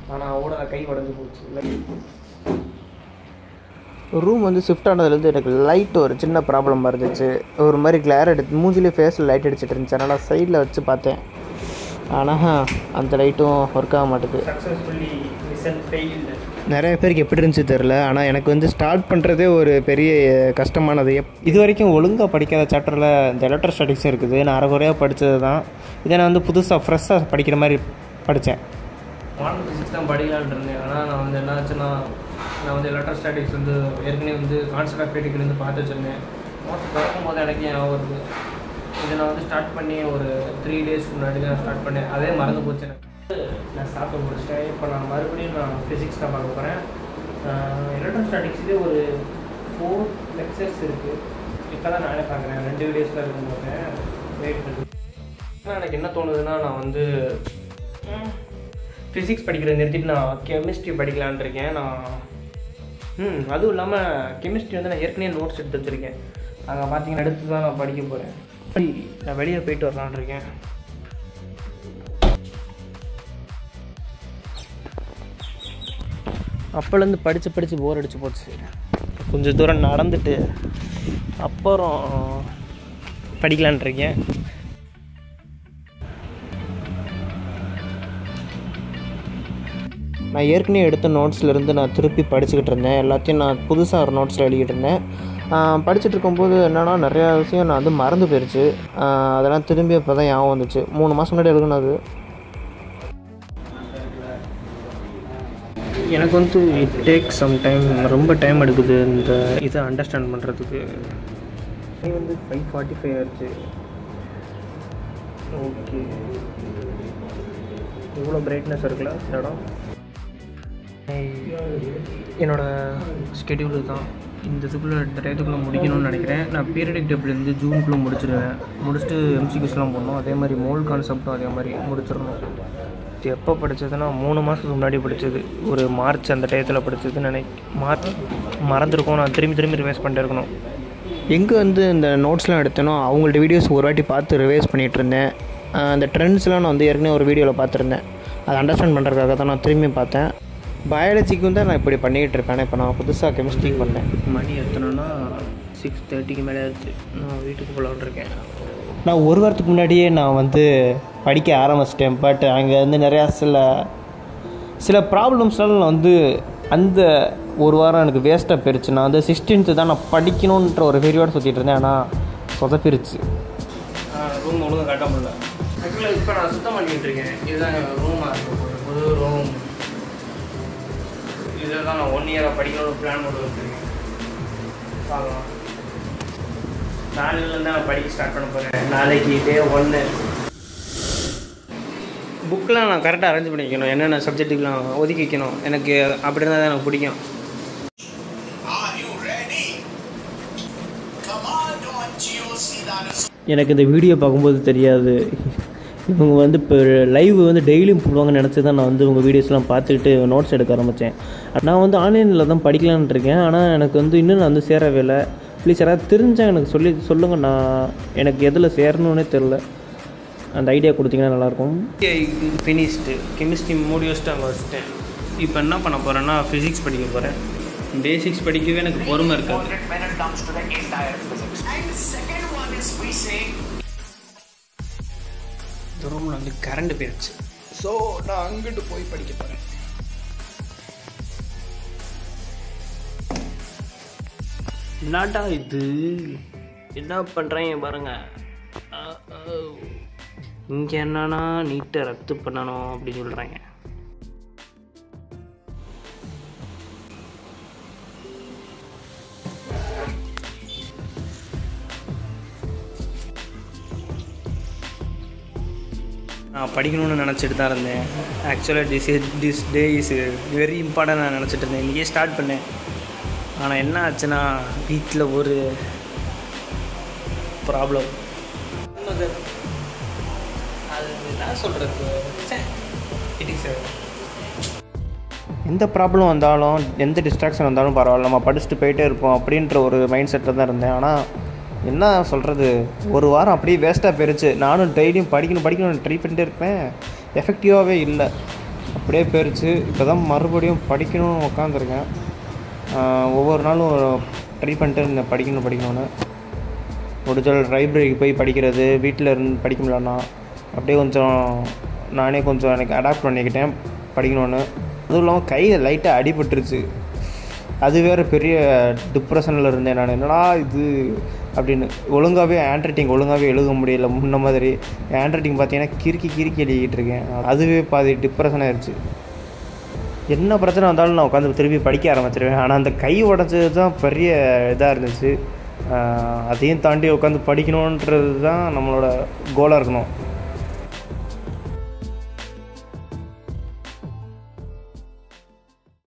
ஆனால் ஓட கை உடஞ்சி போச்சு இல்லை ரூம் வந்து ஷிஃப்ட் ஆனதுலேருந்து எனக்கு லைட் ஒரு சின்ன ப்ராப்ளம் இருந்துச்சு ஒரு மாதிரி கிளார் எடுத்து மூஞ்சிலே ஃபேஸில் லைட் அடிச்சிட்டு இருந்துச்சு அதனால் சைடில் வச்சு பார்த்தேன் ஆனால் அந்த லைட்டும் ஒர்க் ஆக மாட்டேது சக்ஸஸ்ஃபுல்லி மிஷன் ஃபெயில்டு நிறைய பேருக்கு எப்படி இருந்துச்சு தெரில ஆனால் எனக்கு வந்து ஸ்டார்ட் பண்ணுறதே ஒரு பெரிய கஷ்டமானது எப் இது வரைக்கும் ஒழுங்காக படிக்காத சாப்டரில் இந்த எலக்ட்ரோஸ்டாட்டிக்ஸ் இருக்குது நான் அரைகுறையாக படித்தது தான் இதை நான் வந்து புதுசாக ஃப்ரெஷ்ஷாக படிக்கிற மாதிரி படித்தேன் மாடல் ஃபிசிக்ஸ் தான் படிக்கலான்னு இருந்தேன் ஆனால் நான் வந்து என்ன ஆச்சுன்னா நான் வந்து எலக்ட்ரோஸ்டாட்டிக்ஸ் வந்து ஏற்கனவே வந்து கான்செப்ட் ஆஃப் இருந்து பார்த்து வச்சுருந்தேன் நோட்ஸ் திறக்கும் போது எனக்கு ஞாபகம் வருது இதை நான் வந்து ஸ்டார்ட் பண்ணி ஒரு த்ரீ டேஸ்க்கு முன்னாடி தான் ஸ்டார்ட் பண்ணேன் அதே மறந்து போச்சு எனக்கு நான் சாப்பிட்டு முடிச்சிட்டேன் இப்போ நான் மறுபடியும் நான் ஃபிசிக்ஸ் தான் பார்க்க போகிறேன் எலக்ட்ரோஸ்டாட்டிக்ஸ்லேயே ஒரு ஃபோர் லெக்சர்ஸ் இருக்குது இப்போ தான் நானே பார்க்குறேன் ரெண்டு வீடியோஸ் தான் இருக்கும் போகிறேன் வெயிட் இருக்குது ஆனால் எனக்கு என்ன தோணுதுன்னா நான் வந்து ஃபிசிக்ஸ் படிக்கிறத நிறுத்திட்டு நான் கெமிஸ்ட்ரி படிக்கலான்னு இருக்கேன் நான் ம் அதுவும் இல்லாமல் கெமிஸ்ட்ரி வந்து நான் ஏற்கனவே நோட்ஸ் எடுத்து வச்சுருக்கேன் அங்கே பார்த்தீங்கன்னா அடுத்து தான் நான் படிக்க போகிறேன் நான் வெளியே போயிட்டு வரலான்னு இருக்கேன் அப்போலேருந்து படித்து படித்து போர் அடிச்சு போச்சு கொஞ்சம் தூரம் நடந்துட்டு அப்புறம் படிக்கலான் இருக்கேன் நான் ஏற்கனவே எடுத்த நோட்ஸ்லேருந்து நான் திருப்பி படிச்சுக்கிட்டு இருந்தேன் எல்லாத்தையும் நான் புதுசாக ஒரு நோட்ஸில் எழுதிக்கிட்டு இருந்தேன் ஆஹ் படிச்சுட்டு இருக்கும்போது என்னென்னா நிறையா விஷயம் நான் வந்து மறந்து போயிடுச்சு ஆஹ் அதெல்லாம் திரும்பி இப்போ தான் ஞாபகம் வந்துச்சு மூணு மாதம் முன்னாடி எழுதுனது எனக்கு வந்து இட் டேக் சம் டைம் ரொம்ப டைம் எடுக்குது இந்த இதை அண்டர்ஸ்டாண்ட் பண்ணுறதுக்கு வந்து ஃபைவ் ஃபார்ட்டி ஃபைவ் ஆயிடுச்சு ஓகே இவ்வளோ பிரைட்னஸ் இருக்குல்ல இந்த இடம் என்னோட ஸ்கெடியூல் தான் இந்த இதுக்குள்ளே இந்த டயத்துக்குள்ளே முடிக்கணும்னு நினைக்கிறேன் நான் பீரியடிக் டேபிள் இருந்து ஜூனுக்குள்ளே முடிச்சிடுவேன் முடிச்சுட்டு எம்சிக்யூஸ்லாம் போடணும் அதே மாதிரி மோல் கான்செப்டும் அதே மாதிரி முடிச்சிடணும் இது எப்போ படித்ததுன்னா மூணு மாதத்துக்கு முன்னாடி படித்தது ஒரு மார்ச் அந்த டயத்தில் படித்ததுன்னு நினை மார்ச் மறந்துருக்கோம் நான் திரும்பி திரும்பி ரிவைஸ் பண்ணிட்டு இருக்கணும் எங்கே வந்து இந்த நோட்ஸ்லாம் எடுத்தேனோ அவங்கள்ட்ட வீடியோஸ் ஒரு வாட்டி பார்த்து ரிவைஸ் பண்ணிகிட்டு இருந்தேன் ஆஹ் அந்த ட்ரெண்ட்ஸ்லாம் நான் வந்து ஏற்கனவே ஒரு வீடியோவில் பார்த்துருந்தேன் அதை அண்டர்ஸ்டாண்ட் பண்ணுறதுக்காக தான் நான் திரும்பி பார்த்தேன் பயாலஜிக்கும் தான் நான் இப்படி பண்ணிக்கிட்டு இருக்கேன் இப்போ நான் புதுசாக கெமிஸ்ட்ரிக்கு பண்ணேன் மணி எத்தனைன்னா சிக்ஸ் தேர்ட்டிக்கு மேலே ஆச்சு நான் வீட்டுக்கு போகலான் இருக்கேன் நான் ஒரு வாரத்துக்கு முன்னாடியே நான் வந்து படிக்க ஆரம்பிச்சிட்டேன் பட் அங்கே வந்து நிறையா சில சில ப்ராப்ளம்ஸ்னால நான் வந்து அந்த ஒரு வாரம் எனக்கு வேஸ்ட்டாக போயிடுச்சு நான் வந்து சிக்ஸ்டீன்த்து தான் நான் படிக்கணுன்ற ஒரு வெறியோடு சுற்றிட்டு இருந்தேன் ஆனால் சொதப்பிருச்சு ரூம் ஒழுங்காக கட்ட முடியல ஆக்சுவலாக இப்போ நான் சுத்தம் பண்ணிட்டு இருக்கேன் இதுதான் ரூமாக இருக்கும் ஒரு புது ரூம் இதில் தான் நான் ஒன் இயராக படிக்கணும்னு பிளான் போட்டு வச்சுருக்கேன் பார்க்கலாம் நாளையிலேருந்து நான் படிக்க ஸ்டார்ட் பண்ண போகிறேன் நாளைக்கு டே ஒன்று புக்கெலாம் நான் கரெக்டாக அரேஞ்ச் பண்ணி வைக்கணும் என்னென்ன சப்ஜெக்ட்டுக்கெலாம் ஒதுக்கி வைக்கணும் எனக்கு அப்படி இருந்தால் தான் எனக்கு பிடிக்கும் Are you ready? Command on GOC that is எனக்கு இந்த வீடியோ பார்க்கும்போது தெரியாது இவங்க வந்து இப்போ லைவ் வந்து டெய்லியும் போடுவாங்கன்னு நினச்சி தான் நான் வந்து உங்கள் வீடியோஸ்லாம் பார்த்துக்கிட்டு நோட்ஸ் எடுக்க ஆரம்பித்தேன் நான் வந்து ஆன்லைனில் தான் படிக்கலான்னு இருக்கேன் ஆனால் எனக்கு வந்து இன்னும் நான் வந்து சேரவே இல்லை ப்ளீஸ் யாராவது தெரிஞ்சால் எனக்கு சொல்லி சொல்லுங்கள் நான் எனக்கு எதில் சேரணுன்னே தெரில அந்த ஐடியா கொடுத்தீங்கன்னா நல்லாயிருக்கும் ஃபினிஷ்டு கெமிஸ்ட்ரி மூடி வச்சுட்டு அங்கே வச்சுட்டேன் இப்போ என்ன பண்ண போகிறேன்னா ஃபிசிக்ஸ் படிக்க போகிறேன் பேசிக்ஸ் படிக்கவே எனக்கு பொறுமை இருக்காது when it comes to the entire physics. And the second one is we say இந்த ரூமில் வந்து கரண்ட் போயிடுச்சு ஸோ நான் அங்கிட்டு போய் படிக்க போகிறேன் என்னடா இது என்ன பண்ணுறேன் பாருங்க இங்கே என்னன்னா நீட்டை ரத்து பண்ணணும் அப்படின்னு சொல்கிறாங்க நான் படிக்கணும்னு நினச்சிட்டு தான் இருந்தேன் ஆக்சுவலாக this this day is very important நான் நினச்சிட்டு இருந்தேன் இன்றைக்கே ஸ்டார்ட் பண்ணேன் ஆனால் என்ன ஆச்சுன்னா வீட்டில் ஒரு ப்ராப்ளம் அது என்ன சொல்கிறது எந்த ப்ராப்ளம் வந்தாலும் எந்த டிஸ்ட்ராக்ஷன் வந்தாலும் பரவாயில்ல நம்ம படிச்சுட்டு போயிட்டே இருப்போம் அப்படின்ற ஒரு மைண்ட் செட்டில் தான் இருந்தேன் ஆனால் என்ன சொல்கிறது ஒரு வாரம் அப்படியே வேஸ்ட்டாக போயிருச்சு நானும் டெய்லியும் படிக்கணும் படிக்கணும் ட்ரை பண்ணிட்டே இருப்பேன் எஃபெக்டிவாகவே இல்லை அப்படியே போயிருச்சு இப்போ தான் மறுபடியும் படிக்கணும்னு உட்காந்துருக்கேன் ஒவ்வொரு நாளும் ட்ரை பண்ணிட்டு இருந்தேன் படிக்கணும் படிக்கணும்னு முடிஞ்சால் லைப்ரரிக்கு போய் படிக்கிறது வீட்டில் இருந்து படிக்க முடியலன்னா அப்படியே கொஞ்சம் நானே கொஞ்சம் எனக்கு அடாப்ட் பண்ணிக்கிட்டேன் படிக்கணும்னு அதுவும் இல்லாமல் கையில் லைட்டாக அடிபட்டுருச்சு அது வேறு பெரிய டிப்ரெஷனில் இருந்தேன் நான் என்னடா இது அப்படின்னு ஒழுங்காகவே ஹேண்ட் ரைட்டிங் ஒழுங்காகவே எழுத முடியல முன்ன மாதிரி ஹேண்ட் ரைட்டிங் பார்த்தீங்கன்னா கிறுக்கி கிறுக்கி எழுதிக்கிட்டு இருக்கேன் அதுவே பாதி டிப்ரெஷன் ஆயிடுச்சு என்ன பிரச்சனை வந்தாலும் நான் உட்காந்து திருப்பி படிக்க ஆரம்பிச்சிருவேன் ஆனால் அந்த கை உடஞ்சது தான் பெரிய இதாக இருந்துச்சு ஆஹ் அதையும் தாண்டி உட்காந்து படிக்கணுன்றது தான் நம்மளோட கோலாக இருக்கணும்